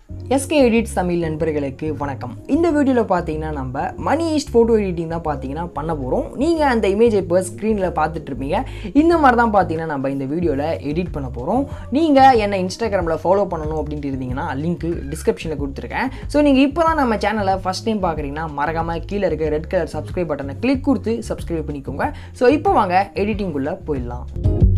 SK edits Tamil நண்பர்களுக்கு வணக்கம் இந்த வீடியோவில் பார்த்தீங்கன்னா நம்ம மணி ஈஸ்ட் ஃபோட்டோ எடிட்டிங் தான் பார்த்தீங்கன்னா பண்ண போகிறோம் நீங்கள் அந்த இமேஜை இப்போ ஸ்க்ரீனில் பார்த்துட்டு இருப்பீங்க இந்த மாதிரி தான் பார்த்தீங்கன்னா நம்ம இந்த வீடியோவில் எடிட் பண்ண போகிறோம் நீங்கள் என்னை இன்ஸ்டாகிராமில் ஃபாலோ பண்ணணும் அப்படின்ட்டு இருந்தீங்கன்னா லிங்க் டிஸ்கிரிப்ஷனில் கொடுத்துருக்கேன் ஸோ நீங்கள் இப்போ தான் நம்ம சேனலை ஃபஸ்ட் டைம் பார்க்குறீங்கன்னா மறக்காமல் கீழே இருக்க ரெட் கலர் சப்ஸ்கிரைப் பட்டனை கிளிக் கொடுத்து சப்ஸ்கிரைப் பண்ணிக்கோங்க ஸோ இப்போ வாங்க எடிட்டிங்குள்ளே போயிடலாம்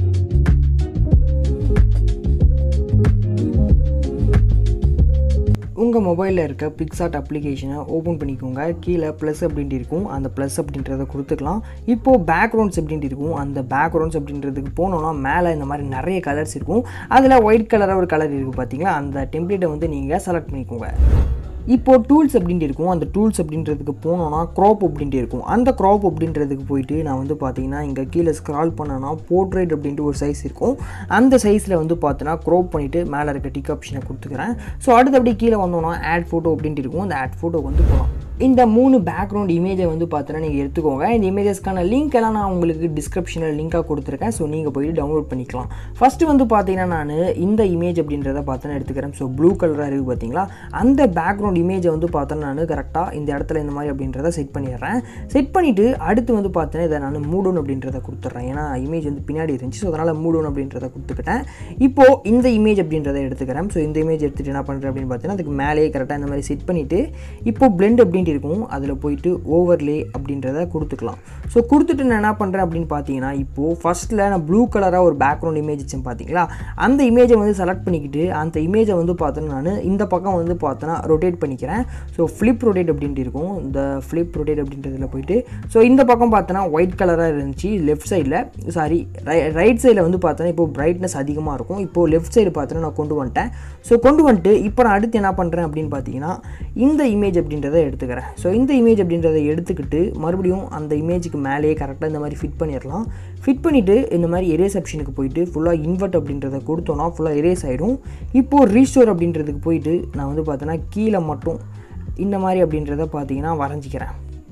உங்கள் மொபைலில் இருக்க பிக்சார்ட் அப்ளிகேஷனை ஓப்பன் பண்ணிக்கோங்க கீழே ப்ளஸ் அப்படின்ட்டு இருக்கும் அந்த ப்ளஸ் அப்படின்றத கொடுத்துக்கலாம் இப்போது பேக்ரவுண்ட்ஸ் அப்படின்ட்டு இருக்கும் அந்த பேக்ரவுண்ட்ஸ் அப்படின்றதுக்கு போனோன்னா மேலே இந்த மாதிரி நிறைய கலர்ஸ் இருக்கும் அதில் ஒயிட் கலராக ஒரு கலர் இருக்குது பார்த்தீங்களா அந்த டெம்ப்ளேட்டை வந்து நீங்கள் செலக்ட் பண்ணிக்கோங்க இப்போது டூல்ஸ் அப்படின்ட்டு இருக்கும் அந்த டூல்ஸ் அப்படின்றதுக்கு போனோன்னா க்ராப் அப்படின்ட்டு இருக்கும் அந்த க்ராப் அப்படின்றதுக்கு போயிட்டு நான் வந்து பார்த்தீங்கன்னா இங்கே கீழே ஸ்க்ரால் பண்ணனா போர்ட்ரேட் அப்படின்ட்டு ஒரு சைஸ் இருக்கும் அந்த சைஸில் வந்து பார்த்தோன்னா க்ரோப் பண்ணிவிட்டு மேலே இருக்க டிக் ஆப்ஷனை கொடுத்துக்கிறேன் ஸோ அடுத்து அப்படியே கீழே வந்தோன்னா ஆட் ஃபோட்டோ அப்படின்ட்டு இருக்கும் அந்த ஆட் ஃபோட்டோ வந்து போகலாம் இந்த மூணு பேக்ரவுண்ட் இமேஜை வந்து பார்த்தோன்னா நீங்கள் எடுத்துக்கோங்க இந்த இமேஜஸ்க்கான லிங்க் எல்லாம் நான் உங்களுக்கு டிஸ்கிரிப்ஷனில் லிங்காக கொடுத்துருக்கேன் ஸோ நீங்கள் போயிட்டு டவுன்லோட் பண்ணிக்கலாம் ஃபஸ்ட்டு வந்து பார்த்தீங்கன்னா நான் இந்த இமேஜ் அப்படின்றத பார்த்தோன்னா எடுத்துக்கிறேன் ஸோ ப்ளூ கலராக இருக்குது பார்த்தீங்களா அந்த பேக்ரவுண்ட் இமேஜை வந்து பார்த்தோன்னா நான் கரெக்டாக இந்த இடத்துல இந்த மாதிரி அப்படின்றத செட் பண்ணிடுறேன் செட் பண்ணிவிட்டு அடுத்து வந்து பார்த்தோன்னா இதை நான் மூடோன் அப்படின்றத கொடுத்துட்றேன் ஏன்னா இமேஜ் வந்து பின்னாடி இருந்துச்சு ஸோ அதனால் மூடோன் அப்படின்றத கொடுத்துக்கிட்டேன் இப்போது இந்த இமேஜ் அப்படின்றத எடுத்துக்கிறேன் ஸோ இந்த இமேஜ் எடுத்துகிட்டு என்ன பண்ணுறேன் அப்படின்னு பார்த்தீங்கன்னா அதுக்கு மேலேயே கரெக்டாக இந்த மாதிரி செட் பண்ணிவிட்டு இப்போது பிளெண்ட் அப்படின்ட்டு இருக்கும் அதில் போயிட்டு ஓவர்லே அப்படின்றத கொடுத்துக்கலாம் ஸோ கொடுத்துட்டு நான் என்ன பண்ணுறேன் அப்படின்னு பார்த்தீங்கன்னா இப்போது ஃபஸ்ட்டில் நான் ப்ளூ கலராக ஒரு பேக்ரவுண்ட் இமேஜ் வச்சேன் பார்த்தீங்களா அந்த இமேஜை வந்து செலக்ட் பண்ணிக்கிட்டு அந்த இமேஜை வந்து பார்த்தோன்னா நான் இந்த பக்கம் வந்து பார்த்தோன்னா ரொட்டேட் பண்ணிக்கிறேன் ஸோ ஃப்ளிப் ரொட்டேட் அப்படின்ட்டு இருக்கும் இந்த ஃப்ளிப் ரொட்டேட் அப்படின்றதுல போயிட்டு ஸோ இந்த பக்கம் பார்த்தோன்னா ஒயிட் கலராக இருந்துச்சு லெஃப்ட் சைடில் சாரி ரைட் சைடில் வந்து பார்த்தோன்னா இப்போ பிரைட்னஸ் அதிகமாக இருக்கும் இப்போது லெஃப்ட் சைடு பார்த்தோன்னா நான் கொண்டு வந்துட்டேன் ஸோ கொண்டு வந்துட்டு இப்போ நான் அடுத்து என்ன பண்ணுறேன் அப்படின்னு பார்த்தீங்கன்னா இந்த இமேஜ் அப்படின்றத எடுத்துக்கிறேன் ஸோ இந்த இமேஜ் அப்படின்றத எடுத்துக்கிட்டு மறுபடியும் அந்த இமேஜுக்கு மேலேயே கரெக்டாக இந்த மாதிரி ஃபிட் பண்ணிடலாம் ஃபிட் பண்ணிவிட்டு இந்த மாதிரி எரேஸ் ஆப்ஷனுக்கு போயிட்டு ஃபுல்லாக இன்வெர்ட் அப்படின்றத கொடுத்தோன்னா ஃபுல்லாக எரேஸ் ஆகிடும் இப்போது ரீஸ்டோர் அப்படின்றதுக்கு போயிட்டு நான் வந்து பார்த்தோன்னா கீழே மட்டும் இந்த மாதிரி அப்படின்றத பார்த்தீங்கன்னா வரைஞ்சிக்கிறேன்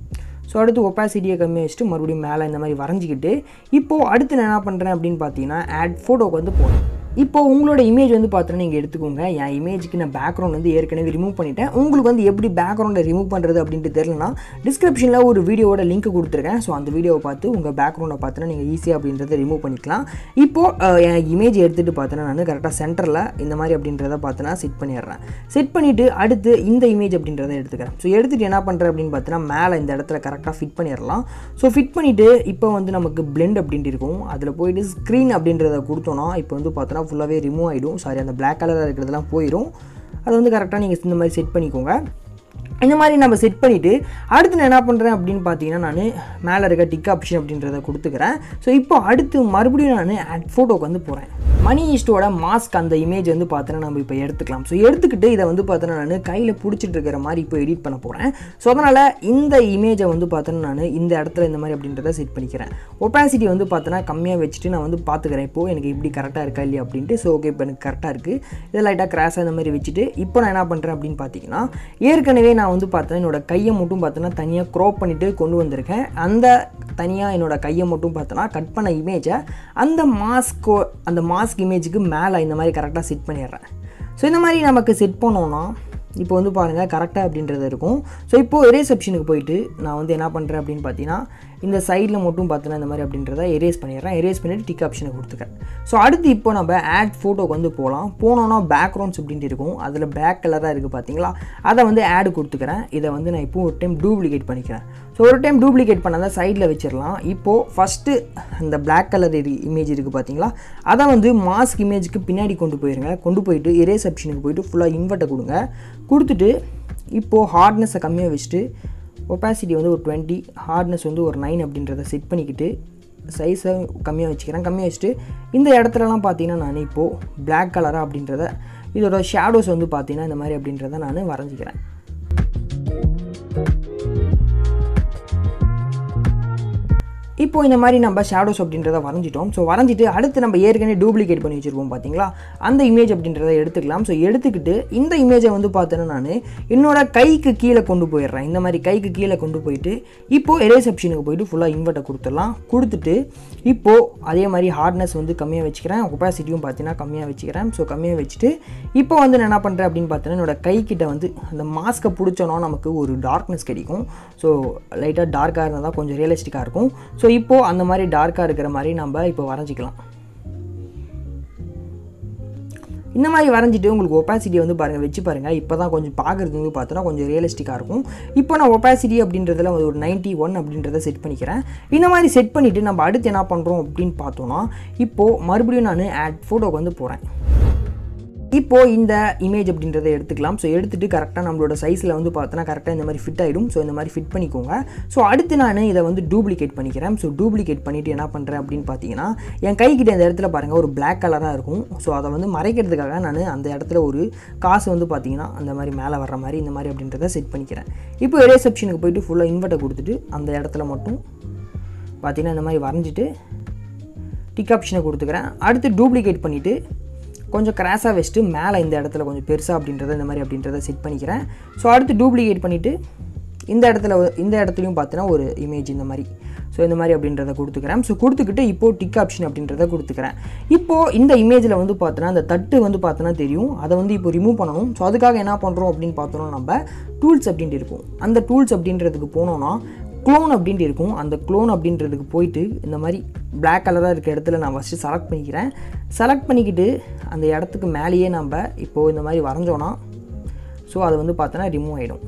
ஸோ அடுத்து ஒப்பாசிட்டியை கம்மி வச்சுட்டு மறுபடியும் மேலே இந்த மாதிரி வரைஞ்சிக்கிட்டு இப்போது அடுத்து நான் என்ன பண்ணுறேன் அப்படின்னு பார்த்தீங்கன்னா ஆட் ஃபோட்டோக்கு வந்து போகணும் இப்போ உங்களோட இமேஜ் வந்து பார்த்தோன்னா நீங்கள் எடுத்துக்கோங்க என் இமேஜுக்கு நான் பேக்ரவுண்ட் வந்து ஏற்கனவே ரிமூவ் பண்ணிட்டேன் உங்களுக்கு வந்து எப்படி பேக்ரவுண்டை ரிமூவ் பண்ணுறது அப்படின்ட்டு தெரியலனா டிஸ்கிரிப்ஷனில் ஒரு வீடியோவோட லிங்க் கொடுத்துருக்கேன் ஸோ அந்த வீடியோவை பார்த்து உங்கள் பேக்ரவுண்டை பார்த்தோன்னா நீங்கள் ஈஸியாக அப்படின்றத ரிமூவ் பண்ணிக்கலாம் இப்போது என் இமேஜ் எடுத்துகிட்டு பார்த்தோன்னா நான் கரெக்டாக சென்டரில் இந்த மாதிரி அப்படின்றத பார்த்தோன்னா செட் பண்ணிடுறேன் செட் பண்ணிவிட்டு அடுத்து இந்த இமேஜ் அப்படின்றத எடுத்துக்கிறேன் ஸோ எடுத்துகிட்டு என்ன பண்ணுறேன் அப்படின்னு பார்த்தோன்னா மேலே இந்த இடத்துல கரெக்டாக ஃபிட் பண்ணிடலாம் ஸோ ஃபிட் பண்ணிவிட்டு இப்போ வந்து நமக்கு பிளெண்ட் அப்படின்ட்டு இருக்கும் அதில் போயிட்டு ஸ்க்ரீன் அப்படின்றத கொடுத்தோன்னா இப்போ வந்து பார்த்தோன்னா ஃபுல்லாகவே ரிமூவ் ஆகிடும் சாரி அந்த பிளாக் கலராக இருக்கிறதெல்லாம் போயிடும் அதை வந்து கரெக்டாக நீங்கள் இந்த மாதிரி செட் பண்ணிக்கோங்க இந்த மாதிரி நம்ம செட் பண்ணிவிட்டு அடுத்து நான் என்ன பண்ணுறேன் அப்படின்னு பார்த்தீங்கன்னா நான் மேலே இருக்க டிக் ஆப்ஷன் அப்படின்றத கொடுத்துக்கிறேன் ஸோ இப்போ அடுத்து மறுபடியும் நான் ஆட் ஃபோட்டோக்கு வந்து போகிறேன் மணி ஈஸ்டோட மாஸ்க் அந்த இமேஜ் வந்து பார்த்தோன்னா நம்ம இப்போ எடுத்துக்கலாம் ஸோ எடுத்துக்கிட்டு இதை வந்து பார்த்தோன்னா நான் கையில் பிடிச்சிட்டு இருக்கிற மாதிரி இப்போ எடிட் பண்ண போகிறேன் ஸோ அதனால் இந்த இமேஜை வந்து பார்த்தோன்னா நான் இந்த இடத்துல இந்த மாதிரி அப்படின்றத செட் பண்ணிக்கிறேன் ஒப்பாசிட்டி வந்து பார்த்தோன்னா கம்மியாக வச்சுட்டு நான் வந்து பார்த்துக்கிறேன் இப்போது எனக்கு இப்படி கரெக்டாக இருக்கா இல்லையா அப்படின்ட்டு ஸோ ஓகே இப்போ எனக்கு கரெக்டாக இருக்குது இதை லைட்டாக கிராஸாக இந்த மாதிரி வச்சுட்டு இப்போ நான் என்ன பண்ணுறேன் அப்படின்னு பார்த்தீங்கன்னா ஏற்கனவே நான் வந்து பார்த்தேன் என்னோட கையை மட்டும் பார்த்தோன்னா தனியாக க்ரோப் பண்ணிவிட்டு கொண்டு வந்திருக்கேன் அந்த தனியாக என்னோட கையை மட்டும் பார்த்தோன்னா கட் பண்ண இமேஜை அந்த மாஸ்கோ அந்த மாஸ்க் இமேஜுக்கு மேலே இந்த மாதிரி கரெக்டாக செட் பண்ணிடுறேன் ஸோ இந்த மாதிரி நமக்கு செட் பண்ணோன்னா இப்போ வந்து பாருங்கள் கரெக்டாக அப்படின்றது இருக்கும் ஸோ இப்போது எரேஸ் ஆப்ஷனுக்கு போயிட்டு நான் வந்து என்ன பண்ணுறேன் அப்படின்னு பார்த்தீங்கன்னா இந்த சைடில் மட்டும் பார்த்தோன்னா இந்த மாதிரி அப்படின்றத எரேஸ் பண்ணிடுறேன் எரேஸ் பண்ணிவிட்டு டிக் ஆப்ஷனை கொடுத்துக்கிறேன் ஸோ அடுத்து இப்போ நம்ம ஆட் ஃபோட்டோக்கு வந்து போகலாம் போனோன்னா பேக்ரவுண்ட்ஸ் அப்படின்ட்டு இருக்கும் அதில் பிளாக் கலராக இருக்குது பார்த்தீங்களா அதை வந்து ஆடு கொடுத்துக்கிறேன் இதை வந்து நான் இப்போ ஒரு டைம் டூப்ளிகேட் பண்ணிக்கிறேன் ஸோ ஒரு டைம் டூப்ளிகேட் பண்ணால் சைடில் வச்சிடலாம் இப்போது ஃபஸ்ட்டு அந்த பிளாக் கலர் இமேஜ் இருக்குது பார்த்தீங்களா அதை வந்து மாஸ்க் இமேஜுக்கு பின்னாடி கொண்டு போயிருங்க கொண்டு போயிட்டு எரேஸ் ஆப்ஷனுக்கு போயிட்டு ஃபுல்லாக இன்வெர்ட்டை கொடுங்க கொடுத்துட்டு இப்போது ஹார்ட்னஸை கம்மியாக வச்சுட்டு ஒப்பாசிட்டி வந்து ஒரு டுவெண்ட்டி ஹார்ட்னஸ் வந்து ஒரு நைன் அப்படின்றத செட் பண்ணிக்கிட்டு சைஸை கம்மியாக வச்சுக்கிறேன் கம்மியாக வச்சுட்டு இந்த இடத்துலலாம் பார்த்தீங்கன்னா நான் இப்போது பிளாக் கலராக அப்படின்றத இதோட ஷேடோஸ் வந்து பார்த்தீங்கன்னா இந்த மாதிரி அப்படின்றத நான் வரைஞ்சிக்கிறேன் இப்போ இப்போ இந்த மாதிரி நம்ம ஷேடோஸ் அப்படின்றத வரைஞ்சிட்டோம் ஸோ வரைஞ்சிட்டு அடுத்து நம்ம ஏற்கனவே டூப்ளிகேட் பண்ணி வச்சுருப்போம் பார்த்தீங்களா அந்த இமேஜ் அப்படின்றத எடுத்துக்கலாம் ஸோ எடுத்துக்கிட்டு இந்த இமேஜை வந்து பார்த்தேன்னா நான் என்னோட கைக்கு கீழே கொண்டு போயிடுறேன் இந்த மாதிரி கைக்கு கீழே கொண்டு போயிட்டு இப்போது எரேஸ் ஆப்ஷனுக்கு போயிட்டு ஃபுல்லாக இன்வெர்ட்டை கொடுத்துடலாம் கொடுத்துட்டு இப்போது அதே மாதிரி ஹார்ட்னஸ் வந்து கம்மியாக வச்சுக்கிறேன் ஒப்பாசிட்டியும் பார்த்தீங்கன்னா கம்மியாக வச்சுக்கிறேன் ஸோ கம்மியாக வச்சுட்டு இப்போ வந்து நான் என்ன பண்ணுறேன் அப்படின்னு பார்த்தீங்கன்னா என்னோட கைக்கிட்ட வந்து அந்த மாஸ்க்கை பிடிச்சோன்னா நமக்கு ஒரு டார்க்னஸ் கிடைக்கும் ஸோ லைட்டாக டார்க்காக இருந்தால் தான் கொஞ்சம் ரியலிஸ்டிக்காக இருக்கும் ஸோ இப்போது அந்த மாதிரி டார்க்காக இருக்கிற மாதிரி நம்ம இப்போ வரைஞ்சிக்கலாம் இந்த மாதிரி வரைஞ்சிட்டு உங்களுக்கு ஒப்பாசிட்டி வந்து பாருங்கள் வச்சு பாருங்கள் இப்போ தான் கொஞ்சம் பார்க்குறது வந்து பார்த்தோன்னா கொஞ்சம் ரியலிஸ்டிக்காக இருக்கும் இப்போ நான் ஒப்பாசிட்டி அப்படின்றதுல ஒரு நைன்ட்டி ஒன் அப்படின்றத செட் பண்ணிக்கிறேன் இந்த மாதிரி செட் பண்ணிவிட்டு நம்ம அடுத்து என்ன பண்ணுறோம் அப்படின்னு பார்த்தோன்னா இப்போது மறுபடியும் நான் ஆட் ஃபோட்டோக்கு வந்து போகிறேன் இப்போது இந்த இமேஜ் அப்படின்றத எடுத்துக்கலாம் ஸோ எடுத்துகிட்டு கரெக்டாக நம்மளோட சைஸில் வந்து பார்த்தோன்னா கரெக்டாக இந்த மாதிரி ஃபிட் ஆகிடும் ஸோ இந்த மாதிரி ஃபிட் பண்ணிக்கோங்க ஸோ அடுத்து நான் இதை வந்து டூப்ளிகேட் பண்ணிக்கிறேன் ஸோ டூப்ளிகேட் பண்ணிவிட்டு என்ன பண்ணுறேன் அப்படின்னு பார்த்தீங்கன்னா என் கைக்கிட்ட இந்த இடத்துல பாருங்கள் ஒரு பிளாக் கலராக இருக்கும் ஸோ அதை வந்து மறைக்கிறதுக்காக நான் அந்த இடத்துல ஒரு காசு வந்து பார்த்தீங்கன்னா அந்த மாதிரி மேலே வர்ற மாதிரி இந்த மாதிரி அப்படின்றத செட் பண்ணிக்கிறேன் இப்போ எரேஸ் ஆப்ஷனுக்கு போயிட்டு ஃபுல்லாக இன்வெர்ட்டை கொடுத்துட்டு அந்த இடத்துல மட்டும் பார்த்தீங்கன்னா இந்த மாதிரி வரைஞ்சிட்டு டிக் ஆப்ஷனை கொடுத்துக்கிறேன் அடுத்து டூப்ளிகேட் பண்ணிவிட்டு கொஞ்சம் கிராஸாக வச்சுட்டு மேலே இந்த இடத்துல கொஞ்சம் பெருசாக அப்படின்றத இந்த மாதிரி அப்படின்றத செட் பண்ணிக்கிறேன் ஸோ அடுத்து டூப்ளிகேட் பண்ணிவிட்டு இந்த இடத்துல ஒ- இந்த இடத்துலையும் பார்த்தீங்கன்னா ஒரு இமேஜ் இந்த மாதிரி ஸோ இந்த மாதிரி அப்படின்றத கொடுத்துக்கிறேன் ஸோ கொடுத்துக்கிட்டு இப்போது டிக் ஆப்ஷன் அப்படின்றத கொடுத்துக்கிறேன் இப்போது இந்த இமேஜில் வந்து பார்த்தோன்னா அந்த தட்டு வந்து பார்த்தோன்னா தெரியும் அதை வந்து இப்போ ரிமூவ் பண்ணணும் ஸோ அதுக்காக என்ன பண்ணுறோம் அப்படின்னு பார்த்தோன்னா நம்ம டூல்ஸ் அப்படின்ட்டு இருக்கும் அந்த டூல்ஸ் அப்படின்றதுக்கு போனோன்னா க்ளோன் அப்படின்ட்டு இருக்கும் அந்த க்ளோன் அப்படின்றதுக்கு போயிட்டு இந்த மாதிரி Black கலராக இருக்க இடத்துல நான் ஃபஸ்ட்டு செலக்ட் பண்ணிக்கிறேன் செலக்ட் பண்ணிக்கிட்டு அந்த இடத்துக்கு மேலேயே நம்ம இப்போது இந்த மாதிரி வரைஞ்சோன்னா ஸோ அது வந்து பார்த்தோன்னா ரிமூவ் ஆகிடும்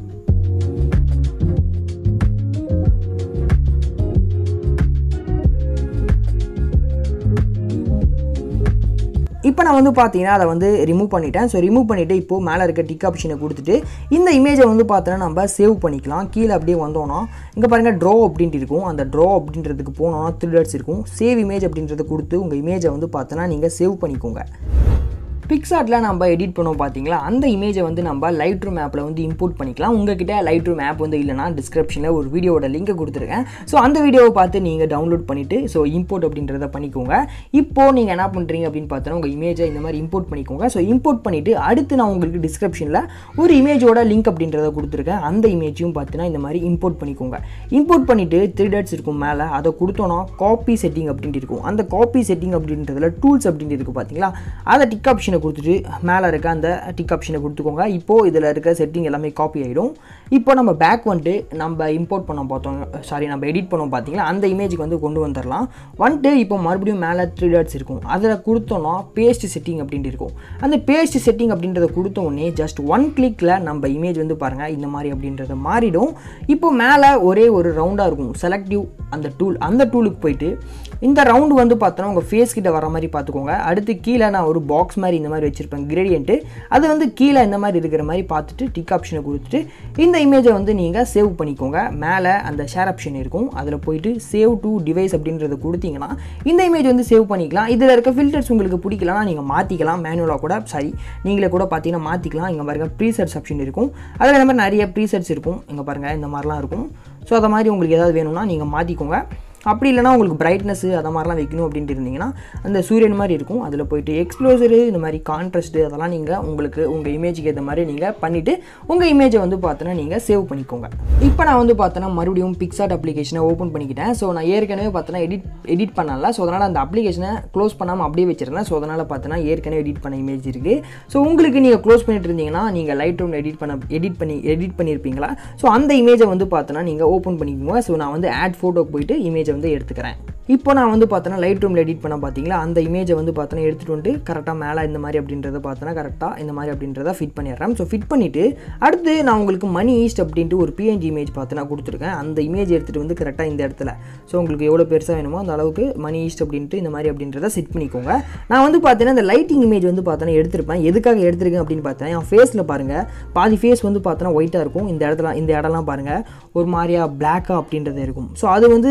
இப்போ நான் வந்து பார்த்தீங்கன்னா அதை வந்து ரிமூவ் பண்ணிட்டேன் ஸோ ரிமூவ் பண்ணிவிட்டு இப்போது மேலே இருக்க டிக் ஆப்ஷனை கொடுத்துட்டு இந்த இமேஜை வந்து பார்த்தோன்னா நம்ம சேவ் பண்ணிக்கலாம் கீழே அப்படியே வந்தோன்னா இங்கே பாருங்கள் ட்ரோ அப்படின்ட்டு இருக்கும் அந்த ட்ரோ அப்படின்றதுக்கு போனோன்னா த்ரீ டேட்ஸ் இருக்கும் சேவ் இமேஜ் அப்படின்றத கொடுத்து உங்கள் இமேஜை வந்து பார்த்தோன்னா நீங்கள் சேவ் பண்ணிக்கோங்க பிக்சார்ட்டில் நம்ம எடிட் பண்ணுவோம் பார்த்தீங்களா அந்த இமேஜை வந்து நம்ம லைட் ரூம் ஆப்பில் வந்து இம்போர்ட் பண்ணிக்கலாம் உங்ககிட்ட லைட் ரூம் ஆப் வந்து இல்லைனா டிஸ்கிரிப்ஷனில் ஒரு வீடியோவோட லிங்கை கொடுத்துருக்கேன் ஸோ அந்த வீடியோவை பார்த்து நீங்கள் டவுன்லோட் பண்ணிவிட்டு ஸோ இம்போர்ட் அப்படின்றத பண்ணிக்கோங்க இப்போது நீங்கள் என்ன பண்ணுறீங்க அப்படின்னு பார்த்தோன்னா உங்கள் இமேஜை இந்த மாதிரி இம்போர்ட் பண்ணிக்கோங்க ஸோ இம்போர்ட் பண்ணிவிட்டு அடுத்து நான் உங்களுக்கு டிஸ்கிரிப்ஷனில் ஒரு இமேஜோட லிங்க் அப்படின்றத கொடுத்துருக்கேன் அந்த இமேஜையும் பார்த்தீங்கன்னா இந்த மாதிரி இம்போர்ட் பண்ணிக்கோங்க இம்போர்ட் பண்ணிவிட்டு த்ரீ டேட்ஸ் இருக்கும் மேலே அதை கொடுத்தோன்னா காப்பி செட்டிங் அப்படின்ட்டு இருக்கும் அந்த காப்பி செட்டிங் அப்படின்றதுல டூல்ஸ் அப்படின்ட்டு இருக்குது பார்த்தீங்களா அதை டிக் ஆப்ஷனை கொடுத்துட்டு மேலே இருக்க அந்த டிக் ஆப்ஷனை கொடுத்துக்கோங்க இப்போது இதில் இருக்க செட்டிங் எல்லாமே காப்பி ஆகிடும் இப்போ நம்ம பேக் வந்துட்டு நம்ம இம்போர்ட் பண்ண பார்த்தோம் சாரி நம்ம எடிட் பண்ணோம் பார்த்தீங்களா அந்த இமேஜுக்கு வந்து கொண்டு வந்துடலாம் வந்துட்டு இப்போ மறுபடியும் மேலே த்ரீ டாட்ஸ் இருக்கும் அதில் கொடுத்தோன்னா பேஸ்ட் செட்டிங் அப்படின்ட்டு இருக்கும் அந்த பேஸ்ட் செட்டிங் அப்படின்றத கொடுத்த உடனே ஜஸ்ட் ஒன் கிளிக்கில் நம்ம இமேஜ் வந்து பாருங்கள் இந்த மாதிரி அப்படின்றத மாறிடும் இப்போ மேலே ஒரே ஒரு ரவுண்டாக இருக்கும் செலக்டிவ் அந்த டூல் அந்த டூலுக்கு போயிட்டு இந்த ரவுண்டு வந்து பார்த்தோன்னா உங்கள் ஃபேஸ் கிட்ட வர மாதிரி பார்த்துக்கோங்க அடுத்து கீழே நான் ஒரு பாக்ஸ் மாதிரி இந்த மாதிரி வச்சுருப்பேன் கிரேடியன்ட்டு அது வந்து கீழே இந்த மாதிரி இருக்கிற மாதிரி பார்த்துட்டு டிக் ஆப்ஷனை கொடுத்துட்டு இந்த இமேஜை வந்து நீங்கள் சேவ் பண்ணிக்கோங்க மேலே அந்த ஷேர் ஆப்ஷன் இருக்கும் அதில் போயிட்டு சேவ் டு டிவைஸ் அப்படின்றத கொடுத்தீங்கன்னா இந்த இமேஜ் வந்து சேவ் பண்ணிக்கலாம் இதில் இருக்க ஃபில்டர்ஸ் உங்களுக்கு பிடிக்கலனா நீங்கள் மாற்றிக்கலாம் மேனுவலாக கூட சாரி நீங்களே கூட பார்த்தீங்கன்னா மாற்றிக்கலாம் இங்கே பாருங்கள் ப்ரீசெட்ஸ் ஆப்ஷன் இருக்கும் அதில் இந்த மாதிரி நிறைய ப்ரீசெட்ஸ் இருக்கும் இங்கே பாருங்கள் இந்த மாதிரிலாம் இருக்கும் ஸோ அதை மாதிரி உங்களுக்கு ஏதாவது வேணும்னா நீங்கள் மாற்றிக்கோங்க அப்படி இல்லைனா உங்களுக்கு பிரைட்னஸ் அதை மாதிரிலாம் வைக்கணும் அப்படின்ட்டு இருந்தீங்கன்னா அந்த சூரியன் மாதிரி இருக்கும் அதில் போயிட்டு எக்ஸ்ப்ளோசரு இந்த மாதிரி கான்ட்ராஸ்ட்டு அதெல்லாம் நீங்கள் உங்களுக்கு உங்கள் இமேஜுக்கு ஏற்ற மாதிரி நீங்கள் பண்ணிவிட்டு உங்கள் இமேஜை வந்து பார்த்தோன்னா நீங்கள் சேவ் பண்ணிக்கோங்க இப்போ நான் வந்து பார்த்தோன்னா மறுபடியும் பிக்சார்ட் அப்ளிகேஷனை ஓப்பன் பண்ணிக்கிட்டேன் ஸோ நான் ஏற்கனவே பார்த்தோன்னா எடிட் எடிட் பண்ணல ஸோ அதனால் அந்த அப்ளிகேஷனை க்ளோஸ் பண்ணாமல் அப்படியே வச்சிருந்தேன் ஸோ அதனால் பார்த்தோன்னா ஏற்கனவே எடிட் பண்ண இமேஜ் இருக்குது ஸோ உங்களுக்கு நீங்கள் க்ளோஸ் பண்ணிட்டு இருந்தீங்கன்னா நீங்கள் லைட் ரூம் எடிட் பண்ண எடிட் பண்ணி எடிட் பண்ணியிருப்பீங்களா ஸோ அந்த இமேஜை வந்து பார்த்தோன்னா நீங்கள் ஓப்பன் பண்ணிக்கோங்க ஸோ நான் வந்து ஆட் ஃபோட்டோக்கு போயிட்டு இமேஜை வந்து எடுத்துக்கிறேன் இப்போ நான் வந்து பார்த்தோன்னா லைட் ரூமில் எடிட் பண்ண பார்த்தீங்களா அந்த இமேஜை வந்து பார்த்தோன்னா எடுத்துகிட்டு வந்து கரெக்டாக மேலே இந்த மாதிரி அப்படின்றத பார்த்தோன்னா கரெக்டாக இந்த மாதிரி அப்படின்றத ஃபிட் பண்ணிடுறேன் ஸோ ஃபிட் பண்ணிவிட்டு அடுத்து நான் உங்களுக்கு மணி ஈஸ்ட் அப்படின்ட்டு ஒரு பிஎன்ஜி இமேஜ் பார்த்து நான் கொடுத்துருக்கேன் அந்த இமேஜ் எடுத்துகிட்டு வந்து கரெக்டாக இந்த இடத்துல ஸோ உங்களுக்கு எவ்வளோ பெருசாக வேணுமோ அந்த அளவுக்கு மணி ஈஸ்ட் அப்படின்ட்டு இந்த மாதிரி அப்படின்றத செட் பண்ணிக்கோங்க நான் வந்து பார்த்தீங்கன்னா இந்த லைட்டிங் இமேஜ் வந்து பார்த்தோன்னா எடுத்திருப்பேன் எதுக்காக எடுத்திருக்கேன் அப்படின்னு பார்த்தேன் என் ஃபேஸில் பாருங்கள் பாதி ஃபேஸ் வந்து பார்த்தோன்னா ஒயிட்டாக இருக்கும் இந்த இடத்துல இந்த இடம்லாம் பாருங்கள் ஒரு மாதிரியா பிளாக்காக அப்படின்றது இருக்கும் ஸோ அது வந்து இது பண்ணுறது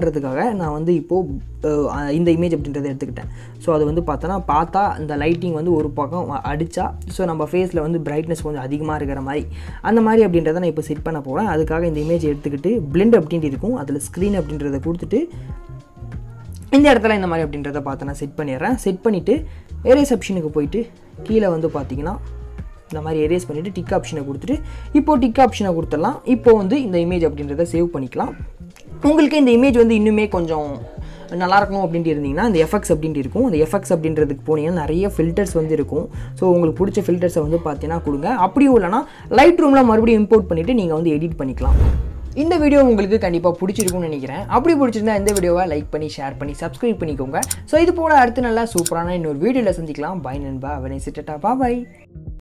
பண்ணுறதுக்காக நான் வந்து இப்போது இந்த இமேஜ் அப்படின்றத எடுத்துக்கிட்டேன் ஸோ அது வந்து பார்த்தோன்னா பார்த்தா இந்த லைட்டிங் வந்து ஒரு பக்கம் அடித்தா ஸோ நம்ம ஃபேஸில் வந்து பிரைட்னஸ் கொஞ்சம் அதிகமாக இருக்கிற மாதிரி அந்த மாதிரி அப்படின்றத நான் இப்போ செட் பண்ண போகிறேன் அதுக்காக இந்த இமேஜ் எடுத்துக்கிட்டு பிளெண்ட் அப்படின்ட்டு இருக்கும் அதில் ஸ்க்ரீன் அப்படின்றத கொடுத்துட்டு இந்த இடத்துல இந்த மாதிரி அப்படின்றத பார்த்து நான் செட் பண்ணிடுறேன் செட் பண்ணிவிட்டு எரேஸ் ஆப்ஷனுக்கு போயிட்டு கீழே வந்து பார்த்தீங்கன்னா இந்த மாதிரி எரேஸ் பண்ணிவிட்டு டிக் ஆப்ஷனை கொடுத்துட்டு இப்போது டிக் ஆப்ஷனை கொடுத்துடலாம் இப்போ வந்து இந்த இமேஜ் அப்படின்றத சேவ் பண்ணிக்கலாம் உங்களுக்கு இந்த இமேஜ் வந்து இன்னுமே கொஞ்சம் நல்லா இருக்கணும் அப்படின்ட்டு இருந்தீங்கன்னா இந்த எஃபெக்ட்ஸ் அப்படின்ட்டு இருக்கும் அந்த எஃபெக்ட்ஸ் அப்படின்றதுக்கு போனீங்கன்னா நிறைய ஃபில்டர்ஸ் வந்து இருக்கும் ஸோ உங்களுக்கு பிடிச்ச ஃபில்டர்ஸை வந்து பார்த்தீங்கன்னா கொடுங்க அப்படியும் இல்லைனா லைட் ரூமில் மறுபடியும் இம்போர்ட் பண்ணிவிட்டு நீங்கள் வந்து எடிட் பண்ணிக்கலாம் இந்த வீடியோ உங்களுக்கு கண்டிப்பாக பிடிச்சிருக்கும்னு நினைக்கிறேன் அப்படி பிடிச்சிருந்தா இந்த வீடியோவை லைக் பண்ணி ஷேர் பண்ணி சப்ஸ்கிரைப் பண்ணிக்கோங்க ஸோ இது போல அடுத்து நல்லா சூப்பரான இன்னொரு வீடியோவில் சந்திக்கலாம் பை நண்பா அவனை சிட்டா பா பை